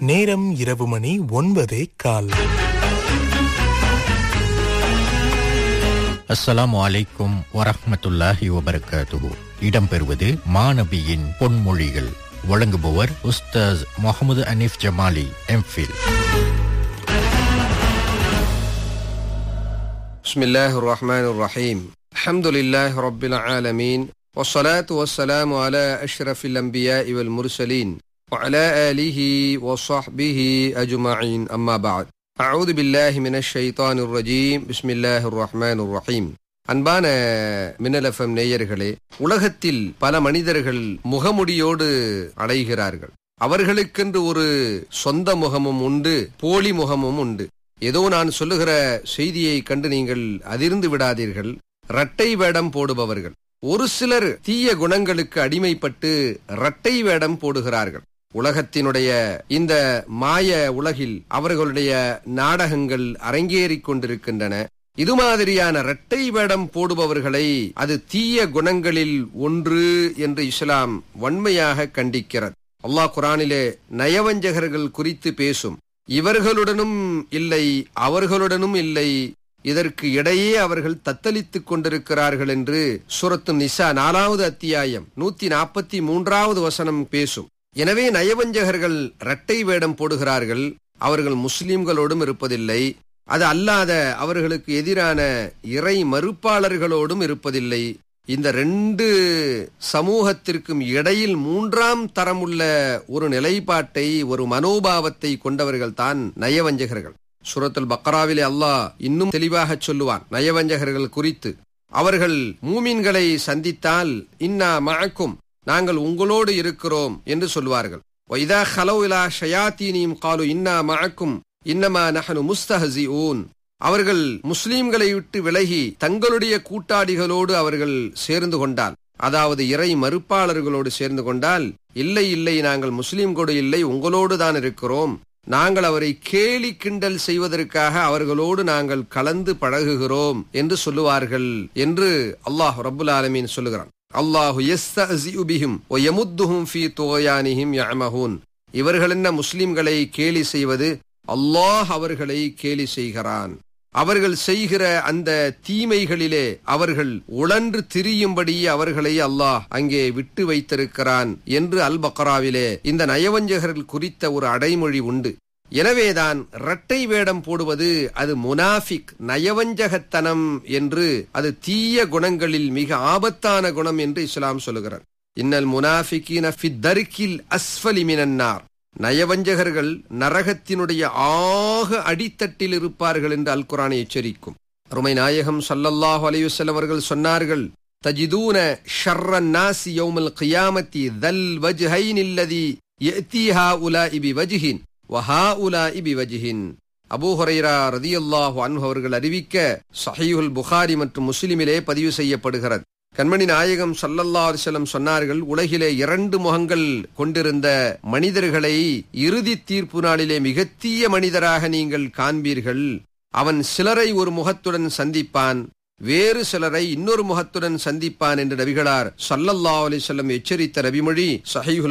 நேரம் இரவு மணி ஒன்பதே கால் அஸ்ஸலாமு அலைக்கும் வரஹ்மத்துல்லாஹி வபரகாத்துஹு இடம்பெறுவது மாநபியின் பொன்மொழிகள் வழங்குபவர் உஸ்தாஸ் முகமது அனீஃப் ஜமாலி எம்ஃபில் بسم الله الرحمن الرحيم الحمد لله رب العالمين والصلاة والسلام على أشرف الأنبياء والمرسلين وعلى آله وصحبه أجمعين أما بعد أعوذ بالله من الشيطان الرجيم بسم الله الرحمن الرحيم அன்பான மின்னலஃபம் நேயர்களே உலகத்தில் பல மனிதர்கள் முகமுடியோடு அடைகிறார்கள் அவர்களுக்கென்று ஒரு சொந்த முகமும் உண்டு போலி முகமும் உண்டு ஏதோ நான் சொல்லுகிற செய்தியை கண்டு நீங்கள் அதிர்ந்து விடாதீர்கள் இரட்டை வேடம் போடுபவர்கள் ஒரு சிலர் தீய குணங்களுக்கு அடிமைப்பட்டு இரட்டை வேடம் போடுகிறார்கள் உலகத்தினுடைய இந்த மாய உலகில் அவர்களுடைய நாடகங்கள் அரங்கேறிக் கொண்டிருக்கின்றன இது மாதிரியான இரட்டை வேடம் போடுபவர்களை அது தீய குணங்களில் ஒன்று என்று இஸ்லாம் வன்மையாக கண்டிக்கிறது அல்லாஹ் குரானிலே நயவஞ்சகர்கள் குறித்து பேசும் இவர்களுடனும் இல்லை அவர்களுடனும் இல்லை இதற்கு இடையே அவர்கள் தத்தளித்துக் கொண்டிருக்கிறார்கள் என்று சுரத்து நிசா நாலாவது அத்தியாயம் நூத்தி நாற்பத்தி மூன்றாவது வசனம் பேசும் எனவே நயவஞ்சகர்கள் இரட்டை வேடம் போடுகிறார்கள் அவர்கள் முஸ்லிம்களோடும் இருப்பதில்லை அது அல்லாத அவர்களுக்கு எதிரான இறை மறுப்பாளர்களோடும் இருப்பதில்லை இந்த ரெண்டு சமூகத்திற்கும் இடையில் மூன்றாம் தரமுள்ள ஒரு நிலைப்பாட்டை ஒரு மனோபாவத்தை கொண்டவர்கள் தான் நயவஞ்சகர்கள் சுரத்துல் பக்ராவிலே அல்லாஹ் இன்னும் தெளிவாக சொல்லுவான் நயவஞ்சகர்கள் குறித்து அவர்கள் மூமின்களை சந்தித்தால் இன்னா மழக்கும் நாங்கள் உங்களோடு இருக்கிறோம் என்று சொல்வார்கள் வைதா ஹலோவிலா ஷயாத்தீனியும் காலு இன்னா மழக்கும் இன்னமா நஹனு முஸ்தஹசி ஊன் அவர்கள் முஸ்லீம்களை விட்டு விலகி தங்களுடைய கூட்டாளிகளோடு அவர்கள் சேர்ந்து கொண்டால் அதாவது இறை மறுப்பாளர்களோடு சேர்ந்து கொண்டால் இல்லை இல்லை நாங்கள் முஸ்லீம் கூட இல்லை உங்களோடு தான் இருக்கிறோம் நாங்கள் அவரை கேலி கிண்டல் செய்வதற்காக அவர்களோடு நாங்கள் கலந்து பழகுகிறோம் என்று சொல்லுவார்கள் என்று அல்லாஹ் ரபுல் ஆலமீன் சொல்லுகிறான் அல்லாஹு எஸ்தியும் ஃபி தோயானிஹிம் யமஹூன் இவர்கள் என்ன முஸ்லிம்களை கேலி செய்வது அல்லாஹ் அவர்களை கேலி செய்கிறான் அவர்கள் செய்கிற அந்த தீமைகளிலே அவர்கள் உழன்று திரியும்படி அவர்களை அல்லாஹ் அங்கே விட்டு வைத்திருக்கிறான் என்று அல் பக்ராவிலே இந்த நயவஞ்சகர்கள் குறித்த ஒரு அடைமொழி உண்டு எனவேதான் இரட்டை வேடம் போடுவது அது முனாஃபிக் நயவஞ்சகத்தனம் என்று அது தீய குணங்களில் மிக ஆபத்தான குணம் என்று இஸ்லாம் சொல்லுகிறார் இன்னல் முனாஃபிகின ஃபித்தர்கில் அஸ்ஃபலி மினன்னார் நயவஞ்சகர்கள் நரகத்தினுடைய ஆக அடித்தட்டில் இருப்பார்கள் என்று அல் குரானை எச்சரிக்கும் அருமை நாயகம் சல்லல்லாஹு அலையுசல்லம் அவர்கள் சொன்னார்கள் தஜிதூன ஷர்ரன் நாசி யௌமல் கியாமத்தி தல் வஜ்ஹைன் இல்லதி யத்தீஹா உலா இபி வஜ்ஹின் வஹா உலா இபி வஜ்ஹின் அபூ ஹுரைரா ரதியல்லாஹு அன்ஹு அவர்கள் அறிவிக்க சஹீஹுல் புகாரி மற்றும் முஸ்லிமிலே பதிவு செய்யப்படுகிறது கண்மணி நாயகம் சல்லல்லா அலிசல்லம் சொன்னார்கள் உலகிலே இரண்டு முகங்கள் கொண்டிருந்த மனிதர்களை இறுதி தீர்ப்பு நாளிலே மிகத்தீய மனிதராக நீங்கள் காண்பீர்கள் அவன் சிலரை ஒரு முகத்துடன் சந்திப்பான் வேறு சிலரை இன்னொரு முகத்துடன் சந்திப்பான் என்று நபிகளார் சல்லல்லா அலிசல்லம் எச்சரித்த ரபிமொழி சஹீஹுல்